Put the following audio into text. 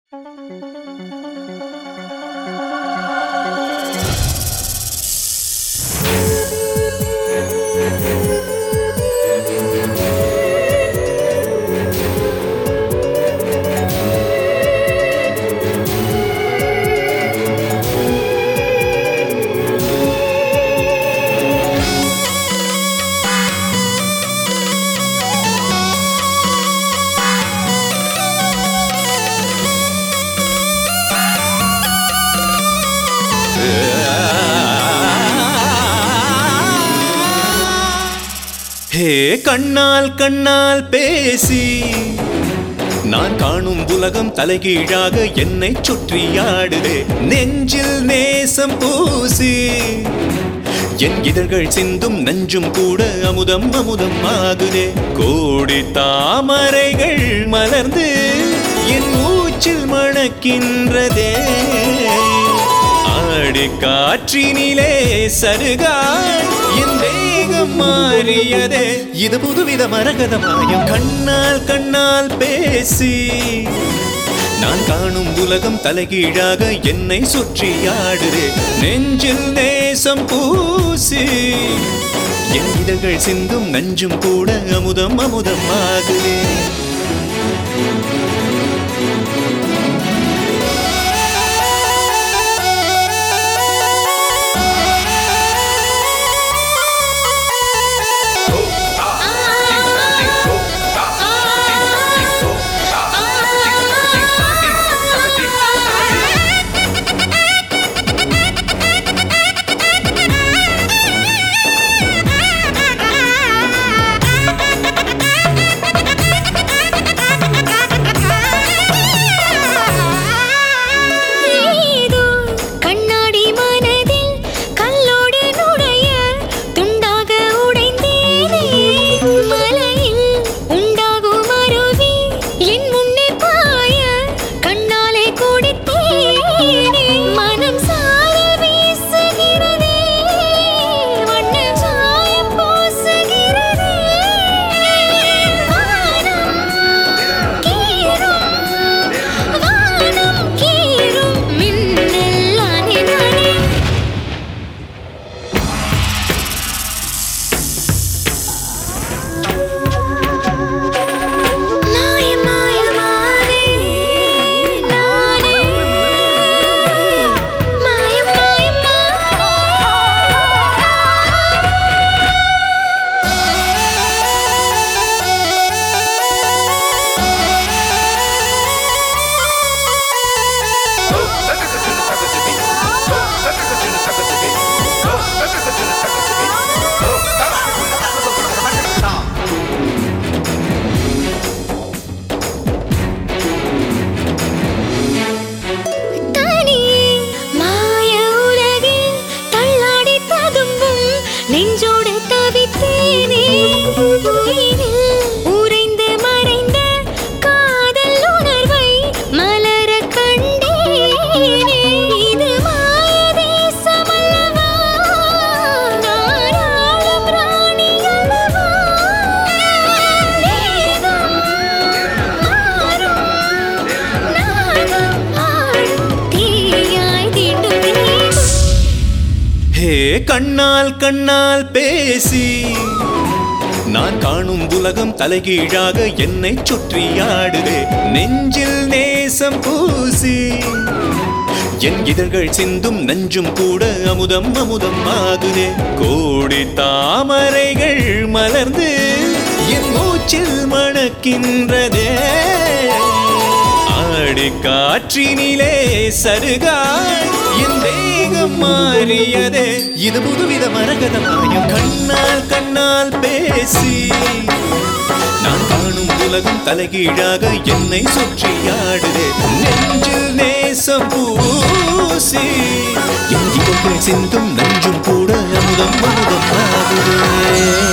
ஹே கண்ணால் கண்ணால் பேசி நான் காணும் உலகம் தலைகீழாக என்னை சுற்றி ஆடுதே நெஞ்சில் நேசம் பூசி என் இதழ்கள் சிந்தும் நஞ்சும் கூட அமுதம் அமுதம் ஆகுதே கோடி தாமரைகள் மலர்ந்து என் மூச்சில் மணக்கின்றதே ஆடி காற்றினிலே சருகாய் என் வேகம் மாறியதே இது புதுவித மரகத மாயம் கண்ணால் கண்ணால் பேசி நான் காணும் உலகம் தலைகீழாக என்னை சுற்றி ஆடுதே நெஞ்சில் நேசம் பூசி என் இதழ்கள் சிந்தும் நஞ்சும் கூட அமுதம் அமுதம் ஆகுதே ஏதோ கண்ணாடி மனதில் கல்லோடு நுழைய துண்டாக உடைந்தேனே மலையில் உண்டாகும் அருவி என் முன்னே பாய கண்ணாலே குடித்தேனே மனம் சார வீசுகிறதே வண்ண சாயம் பூசுகிறதே வானம் கீரும் வானம் கீரும் மின்னல் ஆனே நானே மாய மாயமானே நானே மாய மாயமானே தனியே மாய உலகில் தள்ளாடி ததும்பும் நெஞ்சோடு தவித்தேனே உயிரில் உறைந்து மறைந்த காதல் உணர்வை மலர கண்டேனே இது மாய தேசமல்லவா நான் ஆளும் ராணி அல்லவா வேதம் மாறும் நாகம் ஆடும் தீயாய் தீண்டும் தீண்டும் ஹே கண்ணால் கண்ணால் பேசி நான் காணும் உலகம் தலைகீழாக என்னை சுற்றி ஆடுதே நெஞ்சில் நேசம் பூசி என் இதழ்கள் சிந்தும் நஞ்சும் கூட அமுதம் அமுதம் ஆகுதே கோடி தாமரைகள் மலர்ந்து என் மூச்சில் மணக்கின்றதே ஆடி காற்றினிலே சருகாய் என் வேகம் மாறியதே இது புதுவித மரகத மாயம் கண்ணால் கண்ணால் பேசி நான் காணும் உலகம் தலைகீழாக என்னை சுற்றி ஆடுதே நெஞ்சில் நேசம் பூசி என் இதழ்கள் சிந்தும் நஞ்சும் கூட அமுதம் அமுதம் ஆகுதே